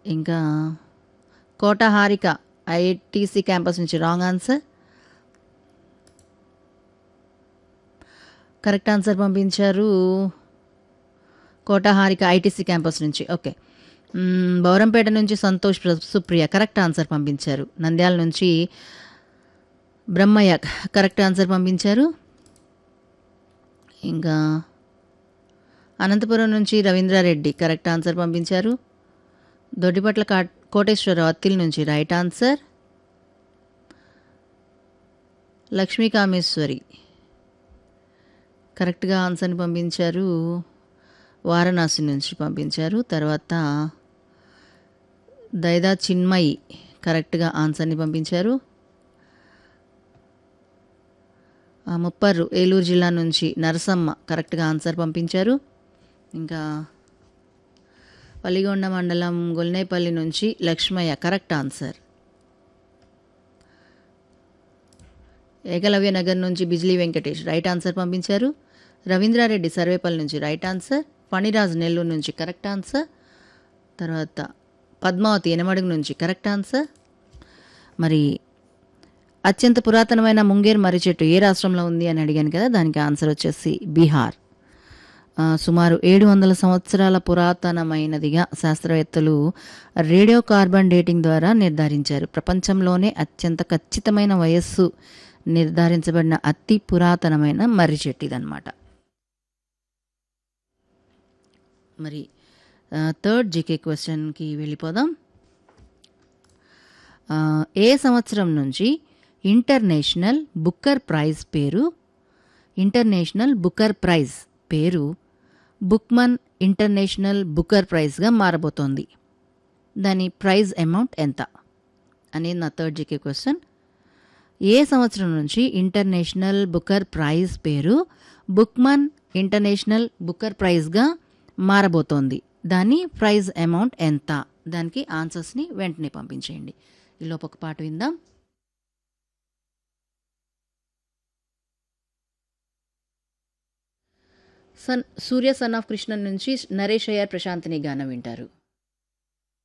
ఇంకా Kota Harika ITC campus నుంచి wrong answer correct answer పంపించారు కోట హారిక ఐటీసీ క్యాంపస్ నుంచి ఓకే మ్మ్, బౌరంపేట నుంచి సంతోష్ ప్ర- సుప్రియ కరెక్ట్ ఆన్సర్ పంపించారు నంద్యాల నుంచి బ్రహ్మయ్య కరెక్ట్ ఆన్సర్ పంపించారు ఇంకా అనంతపురం నుంచి రవీంద్రారెడ్డి కరెక్ట్ ఆన్సర్ పంపించారు దొడ్డిపట్ల కా కోటేశ్వరరావు అత్తిల్ నుంచి రైట్ ఆన్సర్ లక్ష్మీ కామేశ్వరి కరెక్ట్గా ఆన్సర్ని పంపించారు వారణాసి నుంచి పంపించారు తర్వాత దైదా చిన్మయి కరెక్ట్గా ఆన్సర్ని పంపించారు ఆ, ముప్పర్రు ఏలూరు జిల్లా నుంచి నరసమ్మ కరెక్ట్గా ఆన్సర్ పంపించారు ఇంకా పల్లిగొండ మండలం గొల్నేపల్లి నుంచి లక్ష్మయ్య కరెక్ట్ ఆన్సర్ ఏకలవ్య నగర్ నుంచి బిజ్లీ వెంకటేష్ రైట్ ఆన్సర్ పంపించారు రవీంద్రారెడ్డి సర్వేపల్లి నుంచి రైట్ ఆన్సర్ ఫణిరాజ్ నెల్లూరు నుంచి కరెక్ట్ ఆన్సర్ తర్వాత పద్మావతి ఎనమడుగు నుంచి కరెక్ట్ ఆన్సర్ మరి అత్యంత పురాతనమైన ముంగేర్ మర్రి చెట్టు ఏ రాష్ట్రంలో ఉంది అని అడిగాను కదా దానికి ఆన్సర్ వచ్చేసి బీహార్ ఆ, సుమారు ఏడు వందల సంవత్సరాల పురాతనమైనదిగా శాస్త్రవేత్తలు రేడియో కార్బన్ డేటింగ్ ద్వారా నిర్ధారించారు ప్రపంచంలోనే అత్యంత ఖచ్చితమైన వయస్సు నిర్ధారించబడిన అతి పురాతనమైన మర్రి చెట్టు ఇదన్నమాట మరి థర్డ్ జీకే క్వశ్చన్కి వెళ్ళిపోదాం ఆ, ఏ సంవత్సరం నుంచి ఇంటర్నేషనల్ బుక్కర్ ప్రైజ్ పేరు ఇంటర్నేషనల్ బుక్కర్ ప్రైజ్ పేరు బుక్మన్ ఇంటర్నేషనల్ బుక్కర్ ప్రైజ్గా మారబోతోంది దాని ప్రైజ్ అమౌంట్ ఎంత అనేది నా థర్డ్ జీకే క్వశ్చన్ ఏ సంవత్సరం నుంచి ఇంటర్నేషనల్ బుక్కర్ ప్రైజ్ పేరు బుక్మన్ ఇంటర్నేషనల్ బుక్కర్ ప్రైజ్గా మారబోతోంది దాని ప్రైజ్ అమౌంట్ ఎంత దానికి ఆన్సర్స్ని వెంటనే పంపించేయండి ఈలోపు ఒక పాట విందాం son Surya son of Krishnan నుంచి నరేష్ అయ్యర్ ప్రశాంతిని గానం వింటారు